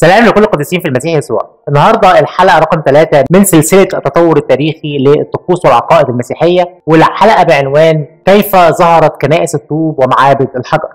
سلام لكل القديسين في المسيح يسوع النهارده الحلقه رقم ثلاثة من سلسله التطور التاريخي للطقوس والعقائد المسيحيه والحلقه بعنوان كيف ظهرت كنائس الطوب ومعابد الحجر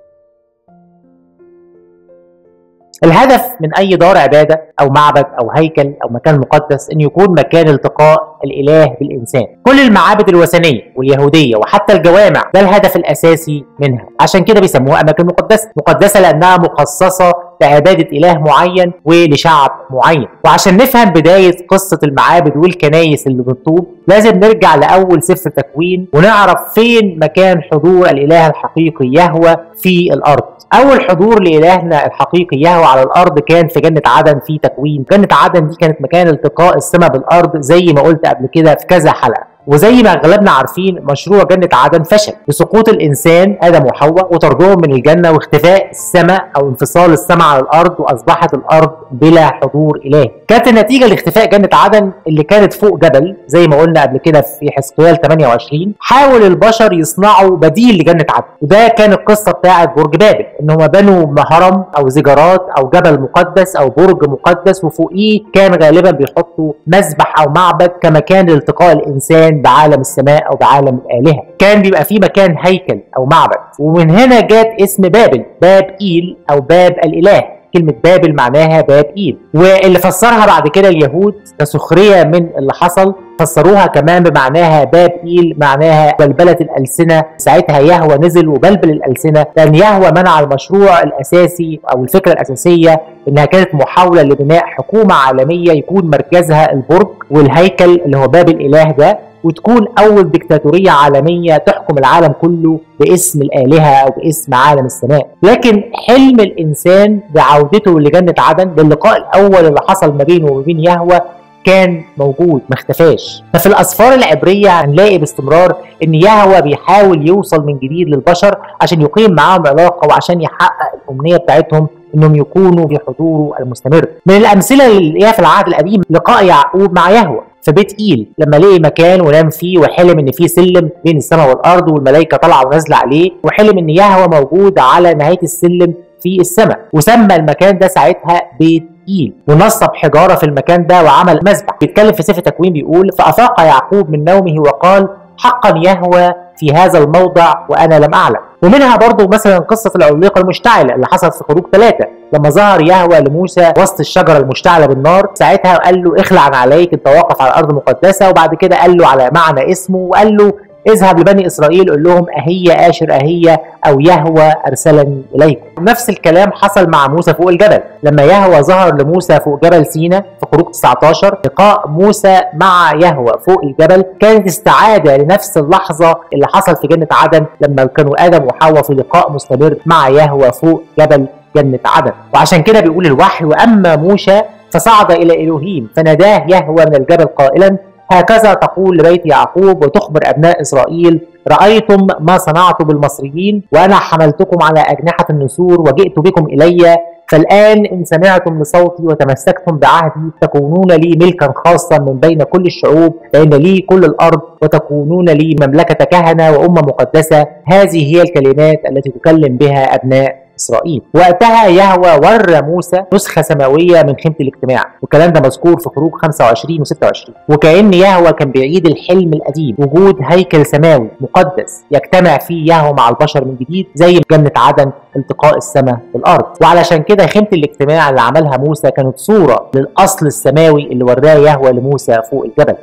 الهدف من اي دار عباده او معبد او هيكل او مكان مقدس ان يكون مكان التقاء الاله بالانسان كل المعابد الوثنيه واليهوديه وحتى الجوامع ده الهدف الاساسي منها عشان كده بيسموها اماكن مقدسه مقدسه لانها مخصصه لعبادة إله معين ولشعب معين وعشان نفهم بداية قصة المعابد والكنايس اللي بالطوب لازم نرجع لأول سفر تكوين ونعرف فين مكان حضور الإله الحقيقي يهوى في الأرض أول حضور لإلهنا الحقيقي يهوى على الأرض كان في جنة عدن في تكوين جنة عدن دي كانت مكان التقاء السماء بالأرض زي ما قلت قبل كده في كذا حلقة وزي ما اغلبنا عارفين مشروع جنة عدن فشل بسقوط الانسان ادم وحواء وطردهم من الجنة واختفاء السماء او انفصال السماء عن الارض واصبحت الارض بلا حضور الهي كانت النتيجة لاختفاء جنة عدن اللي كانت فوق جبل زي ما قلنا قبل كده في حزقيال 28 حاول البشر يصنعوا بديل لجنة عدن وده كان القصة بتاعت برج بابل ان هم بنوا هرم او زجارات او جبل مقدس او برج مقدس وفوقيه كان غالبا بيحطوا مسبح او معبد كمكان لالتقاء الانسان بعالم السماء او بعالم الالهه كان بيبقى في مكان هيكل او معبد ومن هنا جات اسم بابل باب ايل او باب الاله كلمة بابل معناها باب إيل واللي فسرها بعد كده اليهود كسخرية من اللي حصل فسروها كمان بمعناها باب إيل معناها بلبلة الألسنة ساعتها يهوى نزل وبلبل الألسنة لأن يهوى منع المشروع الأساسي أو الفكرة الأساسية إنها كانت محاولة لبناء حكومة عالمية يكون مركزها البرج والهيكل اللي هو باب الإله ده وتكون أول ديكتاتورية عالمية تحكم العالم كله باسم الآلهة أو باسم عالم السماء لكن حلم الإنسان بعودته لجنة عدن للقاء الأول اللي حصل ما بينه وبين يهوى كان موجود ما اختفاش ففي الاسفار العبريه هنلاقي باستمرار ان يهوى بيحاول يوصل من جديد للبشر عشان يقيم معاهم علاقه وعشان يحقق الامنيه بتاعتهم انهم يكونوا في حضوره المستمر من الامثله اللي نلاقيها في العهد القديم لقاء يعقوب مع يهوى في بيت ايل لما لقي مكان ونام فيه وحلم ان في سلم بين السماء والارض والملائكه طالعه ونازله عليه وحلم ان يهوى موجود على نهايه السلم في السماء وسمى المكان ده ساعتها بيت إيل ونصب حجارة في المكان ده وعمل مذبح بيتكلم في سفر تكوين بيقول فأفاق يعقوب من نومه وقال حقا يهوى في هذا الموضع وأنا لم أعلم ومنها برضو مثلا قصة العليقة المشتعلة اللي حصلت في خروج ثلاثة لما ظهر يهوى لموسى وسط الشجرة المشتعلة بالنار ساعتها قال له اخلع عن عليك انت واقف على الأرض المقدسة وبعد كده قال له على معنى اسمه وقال له اذهب لبني اسرائيل قول لهم اهي اشر اهي او يهوى ارسلني اليكم نفس الكلام حصل مع موسى فوق الجبل لما يهوى ظهر لموسى فوق جبل سينا في خروج 19 لقاء موسى مع يهوى فوق الجبل كانت استعاده لنفس اللحظه اللي حصل في جنه عدن لما كانوا ادم وحواء في لقاء مستمر مع يهوى فوق جبل جنه عدن وعشان كده بيقول الوحي واما موسى فصعد الى الوهيم فناداه يهوى من الجبل قائلا هكذا تقول لبيت يعقوب وتخبر أبناء إسرائيل رأيتم ما صنعت بالمصريين وأنا حملتكم على أجنحة النسور وجئت بكم إلي فالآن إن سمعتم لصوتي وتمسكتم بعهدي تكونون لي ملكا خاصا من بين كل الشعوب لأن لي كل الأرض وتكونون لي مملكة كهنة وأمة مقدسة هذه هي الكلمات التي تكلم بها أبناء اسرائيل وقتها يهوى ورى موسى نسخه سماويه من خيمه الاجتماع والكلام ده مذكور في خروج 25 و26 وكان يهوى كان بيعيد الحلم القديم وجود هيكل سماوي مقدس يجتمع فيه يهوى مع البشر من جديد زي جنه عدن التقاء السماء بالارض وعلشان كده خيمه الاجتماع اللي عملها موسى كانت صوره للاصل السماوي اللي وراه يهوى لموسى فوق الجبل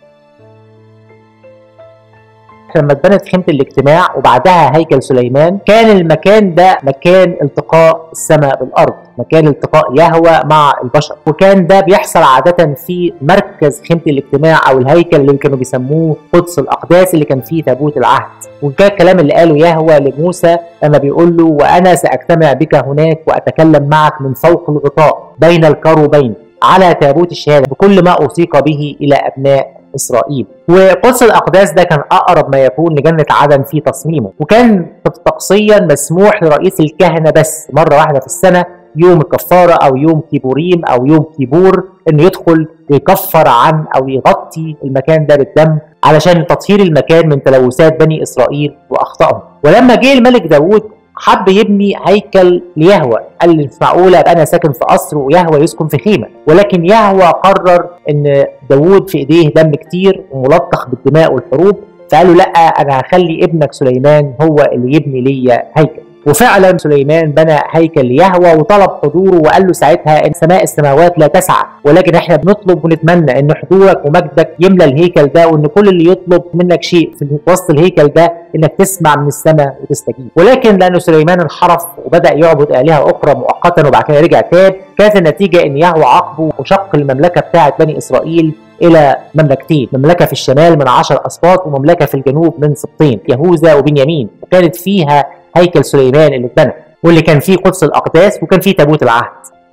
لما اتبنت خيمة الاجتماع وبعدها هيكل سليمان كان المكان ده مكان التقاء السماء بالأرض مكان التقاء يهوى مع البشر وكان ده بيحصل عادة في مركز خيمة الاجتماع أو الهيكل اللي كانوا بيسموه قدس الأقداس اللي كان فيه تابوت العهد وكان الكلام اللي قاله يهوى لموسى لما بيقول له وأنا سأجتمع بك هناك وأتكلم معك من فوق الغطاء بين الكروبين على تابوت الشهادة بكل ما أوصيك به إلى أبناء إسرائيل وقدس الأقداس ده كان أقرب ما يكون لجنة عدن في تصميمه وكان طقسيا مسموح لرئيس الكهنة بس مرة واحدة في السنة يوم الكفارة أو يوم كيبوريم أو يوم كيبور إنه يدخل يكفر عن أو يغطي المكان ده بالدم علشان تطهير المكان من تلوثات بني إسرائيل وأخطائهم ولما جه الملك داوود حب يبني هيكل ليهوى قال لي مش معقوله ابقى انا ساكن في قصر ويهوى يسكن في خيمه ولكن يهوى قرر ان داوود في ايديه دم كتير وملطخ بالدماء والحروب فقال له لا انا هخلي ابنك سليمان هو اللي يبني لي هيكل وفعلا سليمان بنى هيكل ليهوى وطلب حضوره وقال له ساعتها ان سماء السماوات لا تسعى ولكن احنا بنطلب ونتمنى ان حضورك ومجدك يملى الهيكل ده وان كل اللي يطلب منك شيء في وسط الهيكل ده انك تسمع من السماء وتستجيب ولكن لان سليمان انحرف وبدا يعبد الهه اخرى مؤقتا وبعد كده رجع تاب كانت النتيجه ان يهوى عاقبه وشق المملكه بتاعه بني اسرائيل الى مملكتين مملكه في الشمال من عشر اسباط ومملكه في الجنوب من سبطين يهوذا وبنيامين وكانت فيها هيكل سليمان اللي اتبنى واللي كان فيه قدس الاقداس وكان فيه تابوت العهد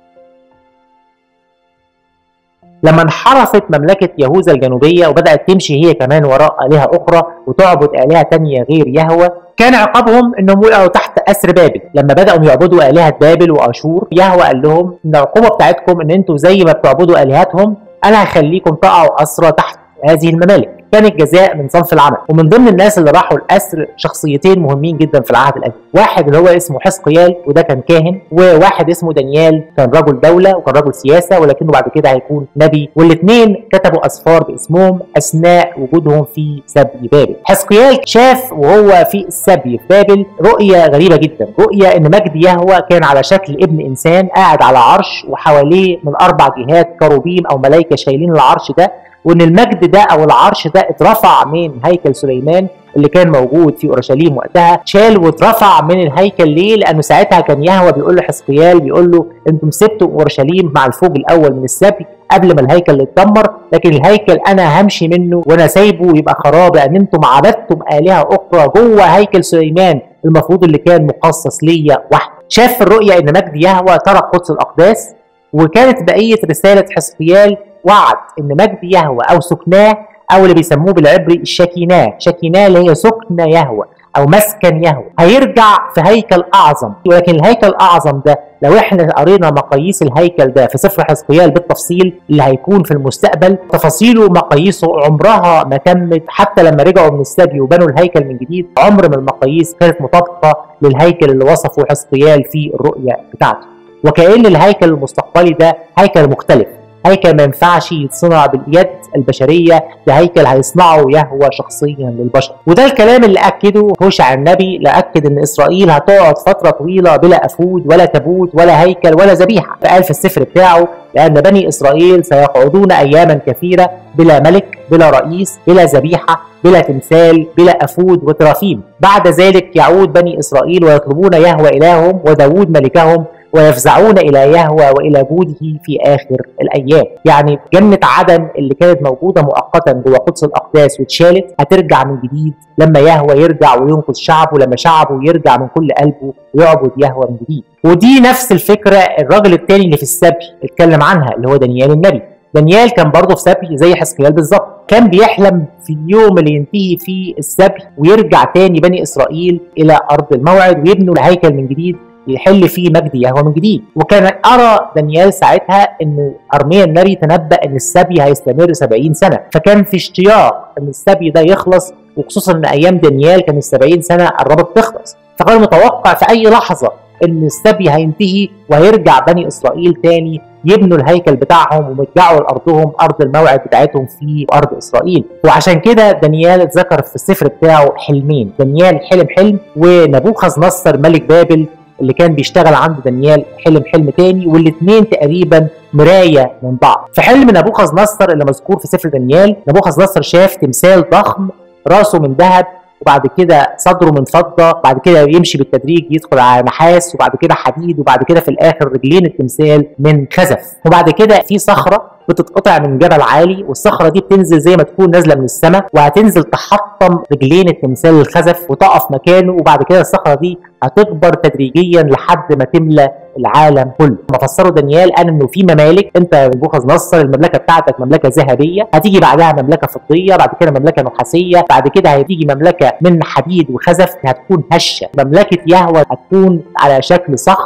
لما انحرفت مملكة يهوذا الجنوبية وبدأت تمشي هي كمان وراء آلهة أخرى وتعبد آلهة تانية غير يهوى كان عقابهم انهم وقعوا تحت اسر بابل لما بداوا يعبدوا الهه بابل واشور يهوى قال لهم ان العقوبه بتاعتكم ان انتوا زي ما بتعبدوا الهتهم انا هخليكم تقعوا اسرى تحت هذه الممالك كان الجزاء من صنف العمل ومن ضمن الناس اللي راحوا الاسر شخصيتين مهمين جدا في العهد القديم واحد اللي هو اسمه حزقيال وده كان كاهن وواحد اسمه دانيال كان رجل دوله وكان رجل سياسه ولكنه بعد كده هيكون نبي والاثنين كتبوا اسفار باسمهم اثناء وجودهم في سبي بابل حزقيال شاف وهو في السبي في بابل رؤيه غريبه جدا رؤيه ان مجد يهوى كان على شكل ابن انسان قاعد على عرش وحواليه من اربع جهات كروبيم او ملائكه شايلين العرش ده وان المجد ده او العرش ده اترفع من هيكل سليمان اللي كان موجود في اورشليم وقتها شال واترفع من الهيكل ليه؟ لانه ساعتها كان يهوى بيقول له حزقيال بيقول له انتم سبتوا اورشليم مع الفوج الاول من السبي قبل ما الهيكل يتدمر لكن الهيكل انا همشي منه وانا سايبه يبقى خراب لان انتم عبدتم الهه اخرى جوه هيكل سليمان المفروض اللي كان مخصص ليا وحدي شاف في الرؤيا ان مجد يهوى ترك قدس الاقداس وكانت بقيه رساله حزقيال وعد ان مجد يهوى او سكناه او اللي بيسموه بالعبري الشكيناه شكيناه اللي هي سكن يهوى او مسكن يهوى هيرجع في هيكل اعظم ولكن الهيكل الاعظم ده لو احنا قرينا مقاييس الهيكل ده في سفر حزقيال بالتفصيل اللي هيكون في المستقبل تفاصيله ومقاييسه عمرها ما تمت حتى لما رجعوا من السبي وبنوا الهيكل من جديد عمر ما المقاييس كانت مطابقه للهيكل اللي وصفه حزقيال في الرؤيه بتاعته وكأن الهيكل المستقبلي ده هيكل مختلف هيكل ما ينفعش يتصنع باليد البشريه ده هيكل هيصنعه يهوى شخصيا للبشر وده الكلام اللي اكده هوشع النبي لاكد ان اسرائيل هتقعد فتره طويله بلا افود ولا تابوت ولا هيكل ولا ذبيحه فقال في السفر بتاعه لان بني اسرائيل سيقعدون اياما كثيره بلا ملك بلا رئيس بلا ذبيحه بلا تمثال بلا افود وترافيم بعد ذلك يعود بني اسرائيل ويطلبون يهوى الههم وداود ملكهم ويفزعون الى يهوى والى جوده في اخر الايام يعني جنه عدن اللي كانت موجوده مؤقتا جوه قدس الاقداس واتشالت هترجع من جديد لما يهوى يرجع وينقذ شعبه لما شعبه يرجع من كل قلبه ويعبد يهوى من جديد ودي نفس الفكره الراجل التاني اللي في السبي اتكلم عنها اللي هو دانيال النبي دانيال كان برضه في سبي زي حزقيال بالظبط كان بيحلم في اليوم اللي ينتهي فيه السبي ويرجع تاني بني اسرائيل الى ارض الموعد ويبنوا الهيكل من جديد يحل فيه مجد يهوى من جديد وكان أرى دانيال ساعتها أن أرميا النبي تنبأ أن السبي هيستمر 70 سنة فكان في اشتياق أن السبي ده يخلص وخصوصا أن أيام دانيال كان ال 70 سنة قربت تخلص فكان متوقع في أي لحظة أن السبي هينتهي وهيرجع بني إسرائيل تاني يبنوا الهيكل بتاعهم ويرجعوا لارضهم ارض الموعد بتاعتهم في ارض اسرائيل وعشان كده دانيال اتذكر في السفر بتاعه حلمين دانيال حلم حلم ونبوخذ نصر ملك بابل اللي كان بيشتغل عند دانيال حلم حلم تاني والاثنين تقريبا مرايه من بعض في حلم نبوخذ نصر اللي مذكور في سفر دانيال نبوخذ نصر شاف تمثال ضخم راسه من ذهب وبعد كده صدره من فضه بعد كده يمشي بالتدريج يدخل على نحاس وبعد كده حديد وبعد كده في الاخر رجلين التمثال من خزف وبعد كده في صخره بتتقطع من جبل عالي والصخره دي بتنزل زي ما تكون نازله من السماء وهتنزل تحطم رجلين التمثال الخزف وتقف مكانه وبعد كده الصخره دي هتكبر تدريجيا لحد ما تملى العالم كله ما فسروا دانيال قال انه في ممالك انت بوخذ نصر المملكه بتاعتك مملكه ذهبيه هتيجي بعدها مملكه فضيه بعد كده مملكه نحاسيه بعد كده هتيجي مملكه من حديد وخزف هتكون هشه مملكه يهوى هتكون على شكل صخره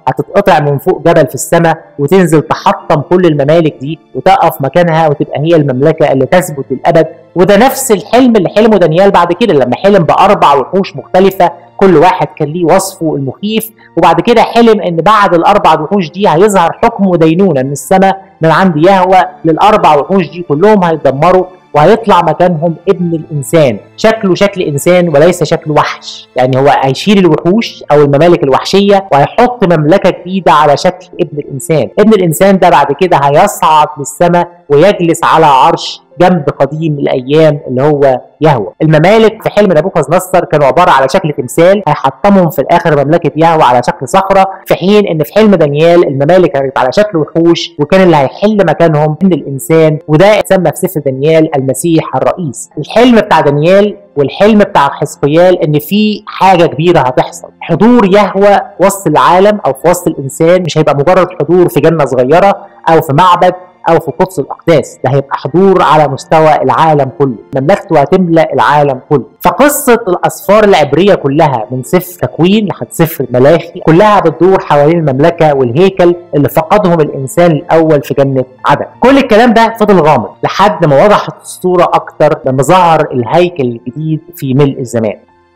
هتتقطع من فوق جبل في السماء وتنزل تحطم كل الممالك دي وتقف مكانها وتبقى هي المملكه اللي تثبت للابد وده نفس الحلم اللي حلمه دانيال بعد كده لما حلم باربع وحوش مختلفه كل واحد كان ليه وصفه المخيف وبعد كده حلم ان بعد الاربع وحوش دي هيظهر حكم ودينونه من السماء من عند يهوى للاربع وحوش دي كلهم هيتدمروا وهيطلع مكانهم ابن الانسان شكله شكل انسان وليس شكل وحش يعني هو هيشيل الوحوش او الممالك الوحشيه وهيحط مملكه جديده على شكل ابن الانسان ابن الانسان ده بعد كده هيصعد للسماء ويجلس على عرش جنب قديم الايام اللي هو يهوى الممالك في حلم نبوخذ نصر كانوا عباره على شكل تمثال هيحطمهم في الاخر مملكه يهوى على شكل صخره في حين ان في حلم دانيال الممالك كانت على شكل وحوش وكان اللي هيحل مكانهم من الانسان وده اتسمى في سفر دانيال المسيح الرئيس الحلم بتاع دانيال والحلم بتاع حزقيال ان في حاجه كبيره هتحصل حضور يهوى وسط العالم او في وسط الانسان مش هيبقى مجرد حضور في جنه صغيره او في معبد او في قدس الاقداس ده هيبقى حضور على مستوى العالم كله مملكته هتملا العالم كله فقصه الاسفار العبريه كلها من سفر تكوين لحد سفر ملاخي كلها بتدور حوالين المملكه والهيكل اللي فقدهم الانسان الاول في جنه عدن كل الكلام ده فضل غامض لحد ما وضحت الصوره اكتر لما ظهر الهيكل الجديد في ملء الزمان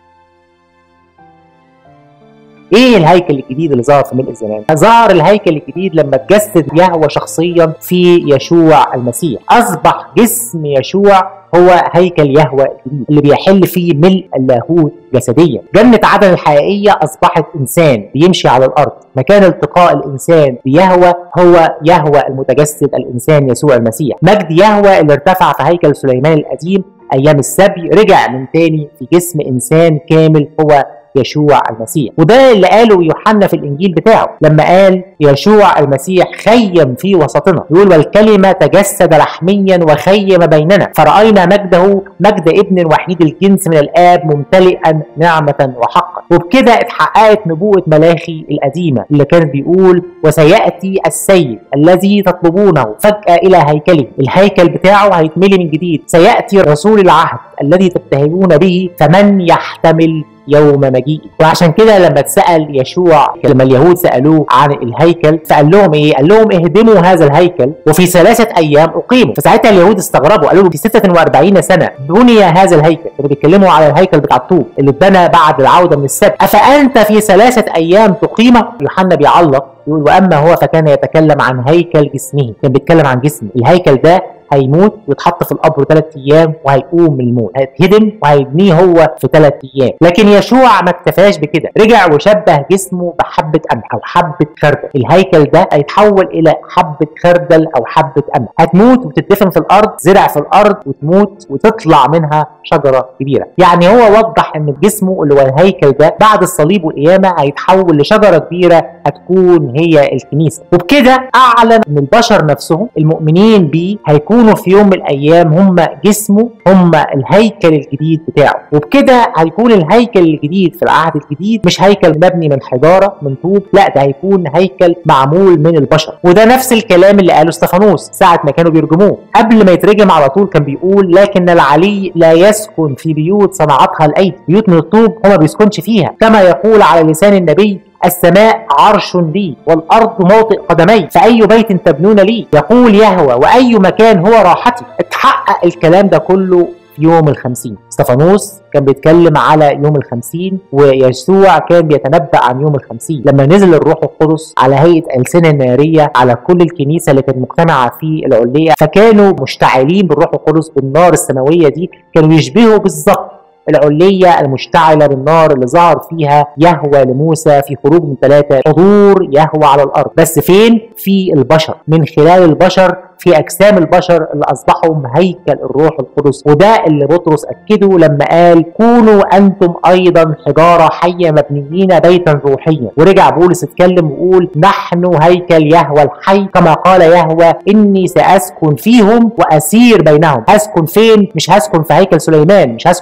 ايه الهيكل الجديد اللي ظهر في ملء الزمان؟ ظهر الهيكل الجديد لما تجسد يهوى شخصيا في يشوع المسيح، اصبح جسم يشوع هو هيكل يهوى الجديد اللي بيحل فيه ملء اللاهوت جسديا. جنة عدن الحقيقية أصبحت إنسان بيمشي على الأرض، مكان التقاء الإنسان بيهوى هو يهوى المتجسد الإنسان يسوع المسيح. مجد يهوى اللي ارتفع في هيكل سليمان القديم أيام السبي رجع من تاني في جسم إنسان كامل هو يشوع المسيح وده اللي قاله يوحنا في الانجيل بتاعه لما قال يشوع المسيح خيم في وسطنا يقول والكلمه تجسد لحميا وخيم بيننا فراينا مجده مجد ابن وحيد الجنس من الاب ممتلئا نعمه وحقا وبكده اتحققت نبوه ملاخي القديمه اللي كان بيقول وسياتي السيد الذي تطلبونه فجاه الى هيكله الهيكل بتاعه هيتملي من جديد سياتي رسول العهد الذي تبتهجون به فمن يحتمل يوم مجيئه وعشان كده لما اتسال يشوع لما اليهود سالوه عن الهيكل فقال لهم ايه قال لهم اهدموا هذا الهيكل وفي ثلاثه ايام اقيموا فساعتها اليهود استغربوا قالوا في 46 سنه بني هذا الهيكل كانوا بيتكلموا على الهيكل بتاع الطوب اللي اتبنى بعد العوده من السبت افانت في ثلاثه ايام تقيمه يوحنا بيعلق يقول واما هو فكان يتكلم عن هيكل جسمه كان بيتكلم عن جسمه الهيكل ده هيموت ويتحط في القبر ثلاث ايام وهيقوم من الموت هيتهدم وهيبنيه هو في ثلاث ايام لكن يشوع ما اكتفاش بكده رجع وشبه جسمه بحبه قمح او حبه خردل الهيكل ده هيتحول الى حبه خردل او حبه قمح هتموت وتدفن في الارض زرع في الارض وتموت وتطلع منها شجره كبيره يعني هو وضح ان جسمه اللي هو الهيكل ده بعد الصليب والقيامه هيتحول لشجره كبيره هتكون هي الكنيسه وبكده اعلن ان البشر نفسهم المؤمنين بيه هيكون هيكونوا في يوم من الايام هم جسمه هم الهيكل الجديد بتاعه وبكده هيكون الهيكل الجديد في العهد الجديد مش هيكل مبني من حجاره من طوب لا ده هيكون هيكل معمول من البشر وده نفس الكلام اللي قاله استفانوس ساعه ما كانوا بيرجموه قبل ما يترجم على طول كان بيقول لكن العلي لا يسكن في بيوت صنعتها الايدي بيوت من الطوب هو ما بيسكنش فيها كما يقول على لسان النبي السماء عرش لي والأرض موطئ قدمي فأي بيت تبنون لي يقول يهوى وأي مكان هو راحتي اتحقق الكلام ده كله في يوم الخمسين استفانوس كان بيتكلم على يوم الخمسين ويسوع كان بيتنبأ عن يوم الخمسين لما نزل الروح القدس على هيئة ألسنة نارية على كل الكنيسة اللي كانت مجتمعة في العلية فكانوا مشتعلين بالروح القدس بالنار السماوية دي كانوا يشبهوا بالظبط العلية المشتعلة بالنار اللي ظهر فيها يهوى لموسى في خروج من ثلاثة حضور يهوى على الأرض بس فين؟ في البشر من خلال البشر في اجسام البشر اللي اصبحوا هيكل الروح القدس وده اللي بطرس اكده لما قال كونوا انتم ايضا حجاره حيه مبنيين بيتا روحيا ورجع بولس اتكلم وقول نحن هيكل يهوى الحي كما قال يهوى اني ساسكن فيهم واسير بينهم هسكن فين مش هسكن في هيكل سليمان مش هسكن في قدس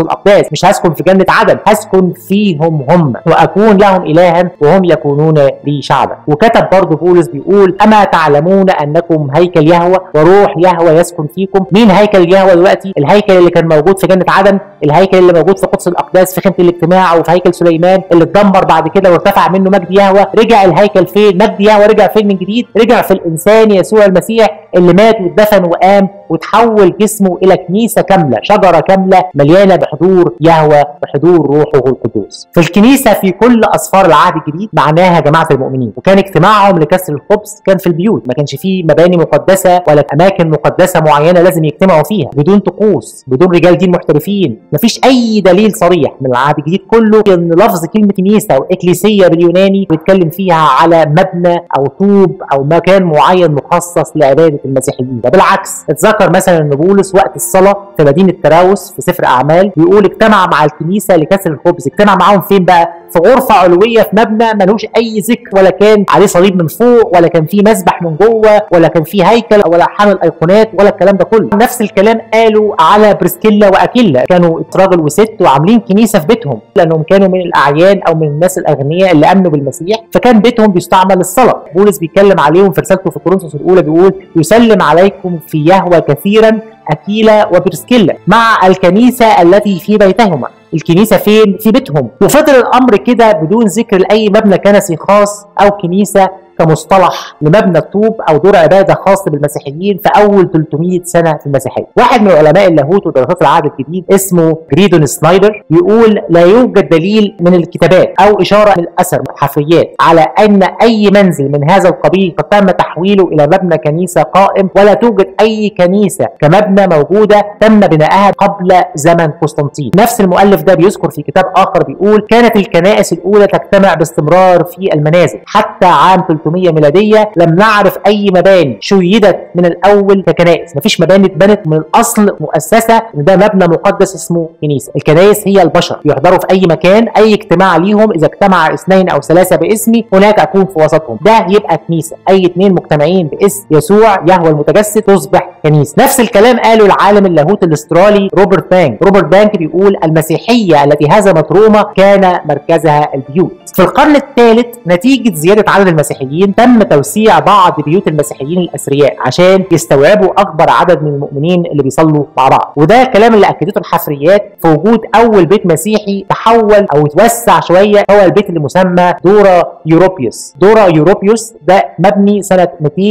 الاقداس مش هسكن في جنه عدن هسكن فيهم هم واكون لهم الها وهم يكونون لي شعبا وكتب برضه بولس بيقول اما تعلمون انكم هيكل يهوى وروح يهوى يسكن فيكم مين هيكل يهوى دلوقتي الهيكل اللي كان موجود في جنه عدن الهيكل اللي موجود في قدس الاقداس في خيمه الاجتماع وفي هيكل سليمان اللي اتدمر بعد كده وارتفع منه مجد يهوى رجع الهيكل فين مجد يهوى رجع فين من جديد رجع في الانسان يسوع المسيح اللي مات واتدفن وقام وتحول جسمه الى كنيسه كامله شجره كامله مليانه بحضور يهوى بحضور روحه القدوس في الكنيسه في كل اسفار العهد الجديد معناها جماعه المؤمنين وكان اجتماعهم لكسر الخبز كان في البيوت ما كانش فيه مباني مقدسه ولا اماكن مقدسه معينه لازم يجتمعوا فيها بدون طقوس بدون رجال دين محترفين مفيش اي دليل صريح من العهد الجديد كله ان لفظ كلمه كنيسه او اكليسيه باليوناني بيتكلم فيها على مبنى او طوب او مكان معين مخصص لعباده المسيحيين ده بالعكس اتذكر مثلا ان بولس وقت الصلاه في مدينه تراوس في سفر اعمال بيقول اجتمع مع الكنيسه لكسر الخبز اجتمع معاهم فين بقى في غرفه علويه في مبنى ملوش اي ذكر ولا كان عليه صليب من فوق ولا كان فيه مسبح من جوه ولا كان فيه هيكل ولا حامل ايقونات ولا الكلام ده كله نفس الكلام قالوا على بريسكيلا واكيلا كانوا راجل وست وعاملين كنيسه في بيتهم لانهم كانوا من الاعيان او من الناس الاغنياء اللي امنوا بالمسيح فكان بيتهم بيستعمل للصلاه بولس بيتكلم عليهم في رسالته في كورنثوس الاولى بيقول يسلم عليكم في يهوى كثيرا أكيلا وبرسكيلا مع الكنيسة التي في بيتهما الكنيسة فين؟ في بيتهم وفضل الأمر كده بدون ذكر لأي مبنى كنسي خاص أو كنيسة كمصطلح لمبنى الطوب او دور عباده خاص بالمسيحيين في اول 300 سنه في المسيحيه. واحد من علماء اللاهوت ودراسات العهد الجديد اسمه جريدون سنايدر يقول لا يوجد دليل من الكتابات او اشاره من الاثر حفريات على ان اي منزل من هذا القبيل قد تم تحويله الى مبنى كنيسه قائم ولا توجد اي كنيسه كمبنى موجوده تم بنائها قبل زمن قسطنطين. نفس المؤلف ده بيذكر في كتاب اخر بيقول كانت الكنائس الاولى تجتمع باستمرار في المنازل حتى عام 300 ميلادية لم نعرف أي مباني شيدت من الأول ككنائس مفيش مباني اتبنت من الأصل مؤسسة إن ده مبنى مقدس اسمه كنيسة الكنائس هي البشر يحضروا في أي مكان أي اجتماع ليهم إذا اجتمع اثنين أو ثلاثة باسمي هناك أكون في وسطهم ده يبقى كنيسة أي اثنين مجتمعين باسم يسوع يهوى المتجسد تصبح كنيسة نفس الكلام قاله العالم اللاهوت الاسترالي روبرت بانك روبرت بانك بيقول المسيحية التي هزمت روما كان مركزها البيوت في القرن الثالث نتيجة زيادة عدد المسيحيين تم توسيع بعض بيوت المسيحيين الأثرياء عشان يستوعبوا أكبر عدد من المؤمنين اللي بيصلوا مع بعض وده الكلام اللي أكدته الحفريات في وجود أول بيت مسيحي تحول أو توسع شوية هو البيت اللي مسمى دورا يوروبيوس دورا يوروبيوس ده مبني سنة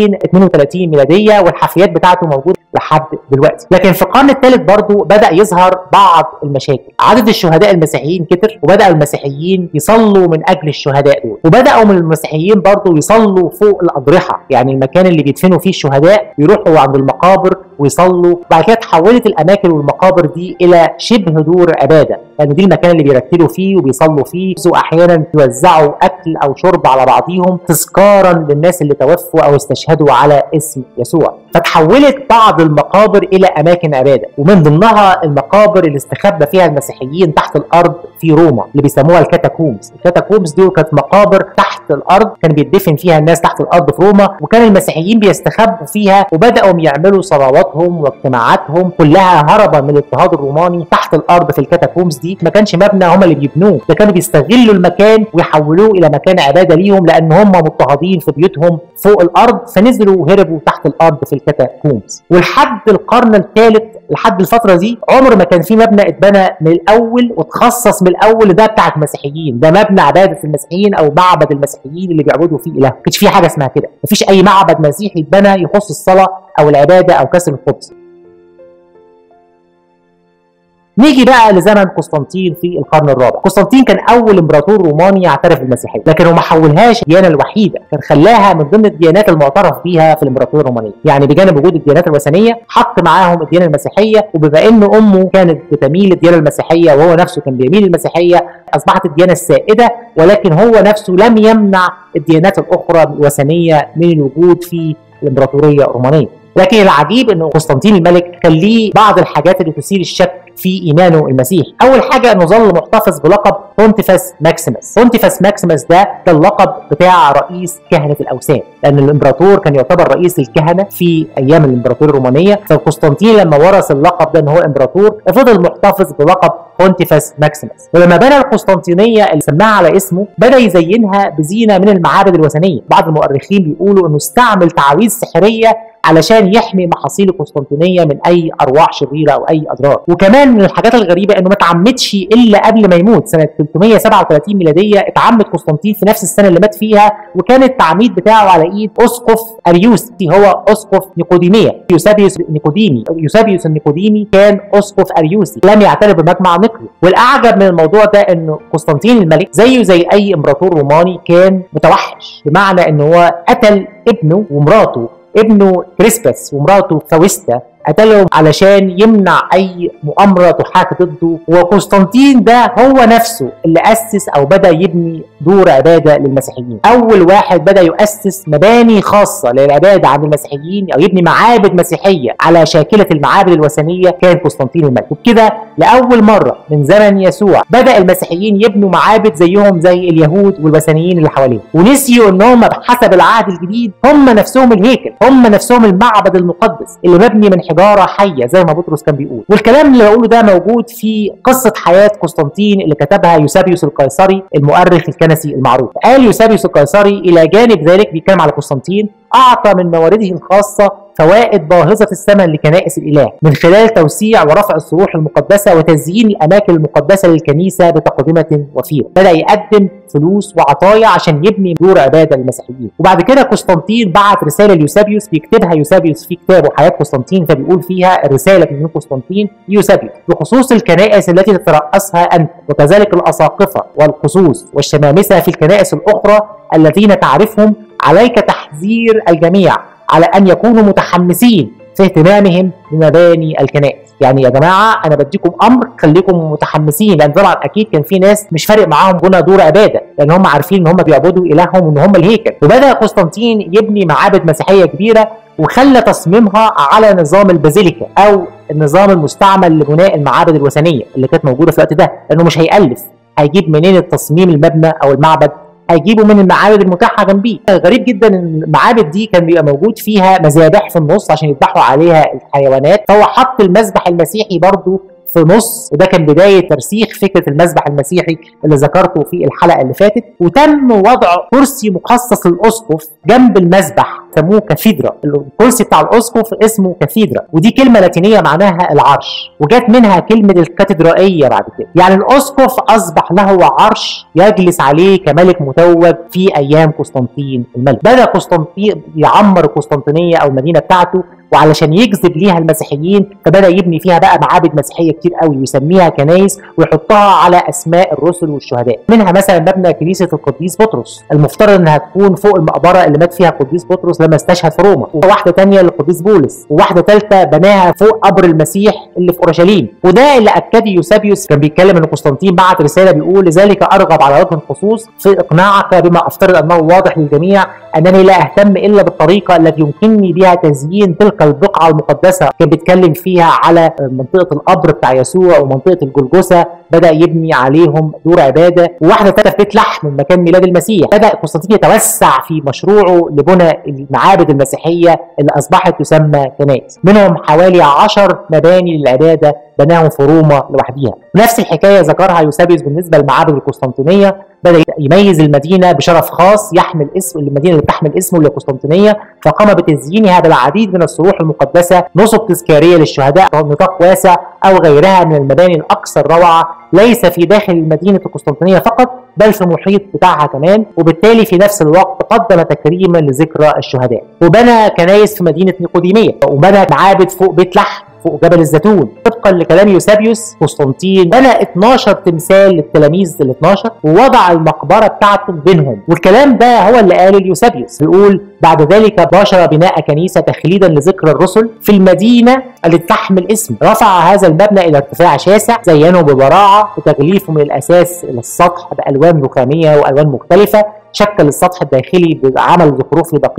232 ميلادية والحفريات بتاعته موجودة لحد دلوقتي لكن في القرن الثالث برضه بدا يظهر بعض المشاكل عدد الشهداء المسيحيين كتر وبدا المسيحيين يصلوا من اجل الشهداء دول وبداوا من المسيحيين برضه يصلوا فوق الاضرحه يعني المكان اللي بيدفنوا فيه الشهداء يروحوا عند المقابر ويصلوا بعد كده تحولت الاماكن والمقابر دي الى شبه دور عباده لان يعني دي المكان اللي بيرتلوا فيه وبيصلوا فيه واحيانا يوزعوا اكل او شرب على بعضيهم تذكارا للناس اللي توفوا او استشهدوا على اسم يسوع فتحولت بعض المقابر الى اماكن عباده ومن ضمنها المقابر اللي استخبى فيها المسيحيين تحت الارض في روما اللي بيسموها الكاتاكومز الكاتاكومز دي كانت مقابر تحت الارض كان بيدفن فيها الناس تحت الارض في روما وكان المسيحيين بيستخبوا فيها وبداوا يعملوا صلواتهم واجتماعاتهم كلها هربا من الاضطهاد الروماني تحت الارض في الكاتاكومز دي ما كانش مبنى هم اللي بيبنوه ده كانوا بيستغلوا المكان ويحولوه الى مكان عباده ليهم لان هم مضطهدين في بيوتهم فوق الارض فنزلوا وهربوا تحت الارض في الكاتاكومز ولحد القرن الثالث لحد الفتره دي عمر ما كان في مبنى اتبنى من الاول وتخصص من الاول ده بتاع المسيحيين ده مبنى عباده المسيحيين او معبد المسيحيين اللي بيعبدوا فيه اله ما كانش في حاجه اسمها كده مفيش اي معبد مسيحي اتبنى يخص الصلاه او العباده او كسر الخبز نيجي بقى لزمن قسطنطين في القرن الرابع قسطنطين كان اول امبراطور روماني يعترف بالمسيحيه لكن هو ما حولهاش الديانه الوحيده كان خلاها من ضمن الديانات المعترف بيها في الامبراطوريه الرومانيه يعني بجانب وجود الديانات الوثنيه حط معاهم الديانه المسيحيه وبما ان امه كانت بتميل الديانه المسيحيه وهو نفسه كان بيميل المسيحيه اصبحت الديانه السائده ولكن هو نفسه لم يمنع الديانات الاخرى الوثنيه من الوجود في الامبراطوريه الرومانيه لكن العجيب ان قسطنطين الملك كان ليه بعض الحاجات اللي تثير الشك في ايمانه المسيحي اول حاجه انه ظل محتفظ بلقب بونتيفاس ماكسيمس بونتيفاس ماكسيمس ده ده اللقب بتاع رئيس كهنه الاوثان لان الامبراطور كان يعتبر رئيس الكهنه في ايام الامبراطوريه الرومانيه فقسطنطين لما ورث اللقب ده ان هو امبراطور فضل محتفظ بلقب بونتيفاس ماكسيمس ولما بنى القسطنطينيه اللي سماها على اسمه بدا يزينها بزينه من المعابد الوثنيه بعض المؤرخين بيقولوا انه استعمل تعاويذ سحريه علشان يحمي محاصيل القسطنطينيه من اي ارواح شريره او اي اضرار وكمان من الحاجات الغريبه انه ما تعمدش الا قبل ما يموت سنه 337 ميلاديه اتعمد قسطنطين في نفس السنه اللي مات فيها وكان التعميد بتاعه على ايد اسقف اريوس هو اسقف نيقوديميه يوسابيوس نيقوديمي يوسابيوس النيقوديمي كان اسقف اريوسي لم يعترف بمجمع نقلي والاعجب من الموضوع ده انه قسطنطين الملك زيه زي اي امبراطور روماني كان متوحش بمعنى ان هو قتل ابنه ومراته ابنه كريسبس ومراته فاوستا قتلهم علشان يمنع اي مؤامره تحاك ضده وقسطنطين ده هو نفسه اللي اسس او بدا يبني دور عباده للمسيحيين اول واحد بدا يؤسس مباني خاصه للعباده عند المسيحيين او يبني معابد مسيحيه على شاكله المعابد الوثنيه كان قسطنطين الملك وبكده لاول مره من زمن يسوع بدا المسيحيين يبنوا معابد زيهم زي اليهود والوثنيين اللي حواليهم ونسيوا ان هم بحسب العهد الجديد هم نفسهم الهيكل هم نفسهم المعبد المقدس اللي مبني من حجاره حيه زي ما بطرس كان بيقول والكلام اللي بقوله ده موجود في قصه حياه قسطنطين اللي كتبها يوسابيوس القيصري المؤرخ الكنسي المعروف قال يوسابيوس القيصري الى جانب ذلك بيتكلم على قسطنطين اعطى من موارده الخاصه فوائد باهظة الثمن لكنائس الإله من خلال توسيع ورفع الصروح المقدسة وتزيين الأماكن المقدسة للكنيسة بتقدمة وفيرة بدأ يقدم فلوس وعطايا عشان يبني دور عبادة للمسيحيين وبعد كده قسطنطين بعت رسالة ليوسابيوس بيكتبها يوسابيوس في كتابه حياة قسطنطين فبيقول فيها الرسالة من قسطنطين ليوسابيوس بخصوص الكنائس التي تترأسها أنت وكذلك الأساقفة والقصوص والشمامسة في الكنائس الأخرى الذين تعرفهم عليك تحذير الجميع على ان يكونوا متحمسين في اهتمامهم بمباني الكنائس يعني يا جماعه انا بديكم امر خليكم متحمسين لان طبعا اكيد كان في ناس مش فارق معاهم بنى دور عباده لان هم عارفين ان هم بيعبدوا الههم وان هم الهيكل وبدا قسطنطين يبني معابد مسيحيه كبيره وخلى تصميمها على نظام البازيليكا او النظام المستعمل لبناء المعابد الوثنيه اللي كانت موجوده في الوقت ده لانه مش هيالف هيجيب منين التصميم المبنى او المعبد هيجيبوا من المعابد المتاحه جنبيه غريب جدا ان المعابد دي كان بيبقى موجود فيها مذابح في النص عشان يذبحوا عليها الحيوانات فهو حط المذبح المسيحي برضو في نص وده كان بدايه ترسيخ فكره المذبح المسيحي اللي ذكرته في الحلقه اللي فاتت وتم وضع كرسي مخصص للاسقف جنب المذبح سموه كاثيدرا الكرسي بتاع الاسقف اسمه كاثيدرا ودي كلمه لاتينيه معناها العرش وجات منها كلمه الكاتدرائيه بعد كده يعني الاسقف اصبح له عرش يجلس عليه كملك متوج في ايام قسطنطين الملك بدا قسطنطين يعمر القسطنطينيه او المدينه بتاعته وعلشان يجذب ليها المسيحيين فبدا يبني فيها بقى معابد مسيحيه كتير قوي ويسميها كنايس ويحطها على اسماء الرسل والشهداء منها مثلا مبنى كنيسه القديس بطرس المفترض انها تكون فوق المقبره اللي مات فيها القديس بطرس لما استشهد في روما وواحده ثانيه للقديس بولس وواحده ثالثه بناها فوق قبر المسيح اللي في اورشليم وده اللي اكد يوسابيوس كان بيتكلم ان قسطنطين بعت رساله بيقول لذلك ارغب على وجه الخصوص في اقناعك بما افترض انه واضح للجميع انني لا اهتم الا بالطريقه التي يمكنني بها تزيين تلك البقعه المقدسه كان بيتكلم فيها على منطقه القبر بتاع يسوع ومنطقه الجلجثه بدا يبني عليهم دور عباده وواحده ثالثه في بيت لحم من مكان ميلاد المسيح بدا قسطنطين يتوسع في مشروعه لبنى المعابد المسيحيه اللي اصبحت تسمى كنائس منهم حوالي 10 مباني للعباده بناهم في روما لوحديها نفس الحكايه ذكرها يوسابيوس بالنسبه للمعابد القسطنطينيه بدا يميز المدينه بشرف خاص يحمل اسم المدينه اللي بتحمل اسمه اللي قسطنطينيه فقام بتزيينها بالعديد من الصروح المقدسه نصب تذكاريه للشهداء نطاق واسع او غيرها من المباني الاكثر روعه ليس في داخل مدينه القسطنطينيه فقط بل في المحيط بتاعها كمان وبالتالي في نفس الوقت قدم تكريما لذكرى الشهداء وبنى كنايس في مدينه نيقوديميه وبنى معابد فوق بيت لحم فوق جبل الزيتون طبقا لكلام يوسابيوس قسطنطين بنى 12 تمثال للتلاميذ ال 12 ووضع المقبره بتاعته بينهم والكلام ده هو اللي قاله اليوسابيوس بيقول بعد ذلك باشر بناء كنيسه تخليدا لذكر الرسل في المدينه التي تحمل اسم رفع هذا المبنى الى ارتفاع شاسع زينه ببراعه وتغليفه من الاساس الى السطح بالوان رخاميه والوان مختلفه شكل السطح الداخلي بعمل زخرفي دقيق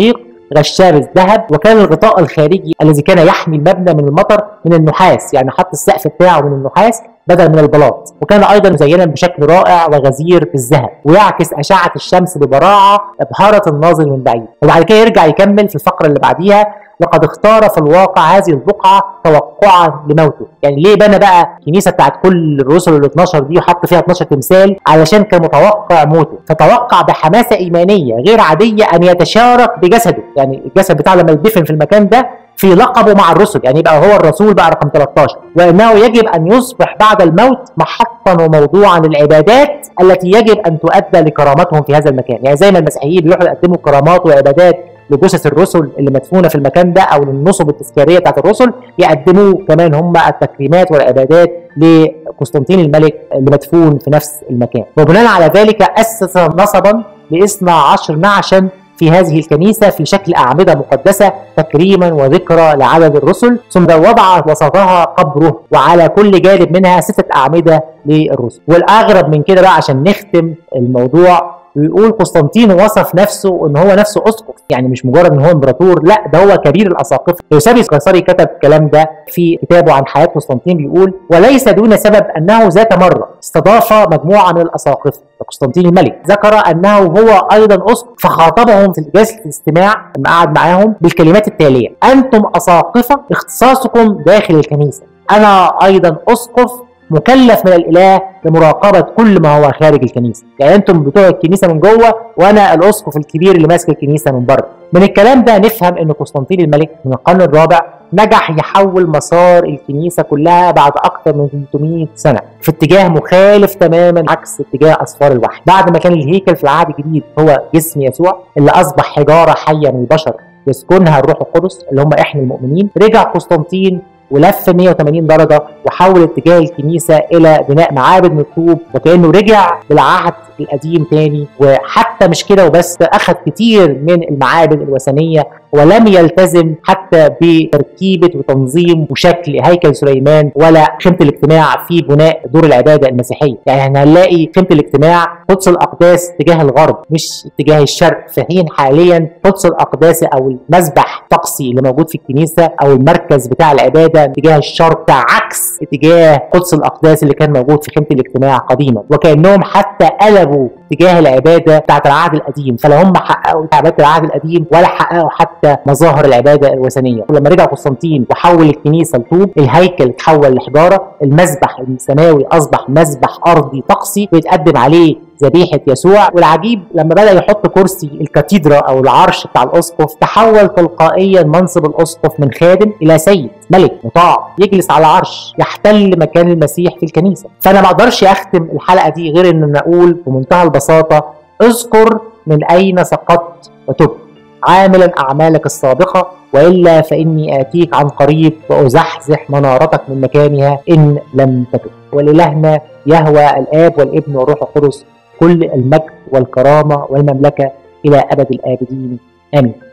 غشاء ذهب وكان الغطاء الخارجي الذي كان يحمي المبنى من المطر من النحاس يعني حط السقف بتاعه من النحاس بدل من البلاط وكان ايضا مزينا بشكل رائع وغزير بالذهب ويعكس اشعه الشمس ببراعه ابهرت الناظر من بعيد وبعد كده يرجع يكمل في الفقره اللي بعديها لقد اختار في الواقع هذه البقعة توقعا لموته يعني ليه بنى بقى الكنيسة بتاعت كل الرسل ال 12 دي وحط فيها 12 تمثال علشان كان متوقع موته فتوقع بحماسة إيمانية غير عادية أن يتشارك بجسده يعني الجسد بتاعه لما يدفن في المكان ده في لقبه مع الرسل يعني يبقى هو الرسول بقى رقم 13 وانه يجب ان يصبح بعد الموت محطا وموضوعا للعبادات التي يجب ان تؤدى لكرامتهم في هذا المكان يعني زي ما المسيحيين بيروحوا يقدموا كرامات وعبادات لجثث الرسل اللي مدفونه في المكان ده او للنصب التذكاريه بتاعت الرسل يقدموا كمان هم التكريمات والعبادات لقسطنطين الملك اللي مدفون في نفس المكان وبناء على ذلك اسس نصبا ل 12 نعشا في هذه الكنيسة في شكل أعمدة مقدسة تكريما وذكرى لعدد الرسل ثم وضع وسطها قبره وعلى كل جانب منها ستة أعمدة للرسل والأغرب من كده بقى عشان نختم الموضوع ويقول قسطنطين وصف نفسه ان هو نفسه اسقف يعني مش مجرد ان هو امبراطور لا ده هو كبير الاساقفه يوسابيوس قيصري كتب الكلام ده في كتابه عن حياه قسطنطين بيقول وليس دون سبب انه ذات مره استضاف مجموعه من الاساقفه قسطنطين الملك ذكر انه هو ايضا اسقف فخاطبهم في جلسه الاستماع لما قعد معاهم بالكلمات التاليه انتم اساقفه اختصاصكم داخل الكنيسه انا ايضا اسقف مكلف من الاله لمراقبه كل ما هو خارج الكنيسه يعني انتم بتوع الكنيسه من جوه وانا الاسقف الكبير اللي ماسك الكنيسه من بره من الكلام ده نفهم ان قسطنطين الملك من القرن الرابع نجح يحول مسار الكنيسة كلها بعد أكثر من 300 سنة في اتجاه مخالف تماما عكس اتجاه أسفار الوحي بعد ما كان الهيكل في العهد الجديد هو جسم يسوع اللي أصبح حجارة حية من البشر يسكنها الروح القدس اللي هم احنا المؤمنين رجع قسطنطين ولف 180 درجه وحول اتجاه الكنيسه الى بناء معابد من الطوب وكانه رجع بالعهد القديم تاني وحتى مش كده وبس اخذ كتير من المعابد الوثنيه ولم يلتزم حتى بتركيبه وتنظيم وشكل هيكل سليمان ولا خيمه الاجتماع في بناء دور العباده المسيحيه، يعني احنا هنلاقي خيمه الاجتماع قدس الاقداس اتجاه الغرب مش اتجاه الشرق في حين حاليا قدس الاقداس او المسبح الطقسي اللي موجود في الكنيسه او المركز بتاع العباده اتجاه الشرق عكس اتجاه قدس الاقداس اللي كان موجود في خيمه الاجتماع قديما وكانهم حتى قلبوا اتجاه العباده بتاعت العهد القديم فلا هم حققوا عباده العهد القديم ولا حققوا حتى مظاهر العباده الوثنيه ولما رجع قسطنطين وحول الكنيسه لطوب الهيكل اتحول لحجاره المسبح السماوي اصبح مسبح ارضي طقسي ويتقدم عليه ذبيحة يسوع والعجيب لما بدأ يحط كرسي الكاتيدرا أو العرش بتاع الأسقف تحول تلقائيا منصب الأسقف من خادم إلى سيد ملك مطاع يجلس على عرش يحتل مكان المسيح في الكنيسة فأنا ما أقدرش أختم الحلقة دي غير إن أقول بمنتهى البساطة اذكر من أين سقطت وتب عاملا أعمالك السابقة وإلا فإني آتيك عن قريب وأزحزح منارتك من مكانها إن لم تتب ولإلهنا يهوى الآب والابن والروح القدس كل المجد والكرامة والمملكة إلى أبد الآبدين آمين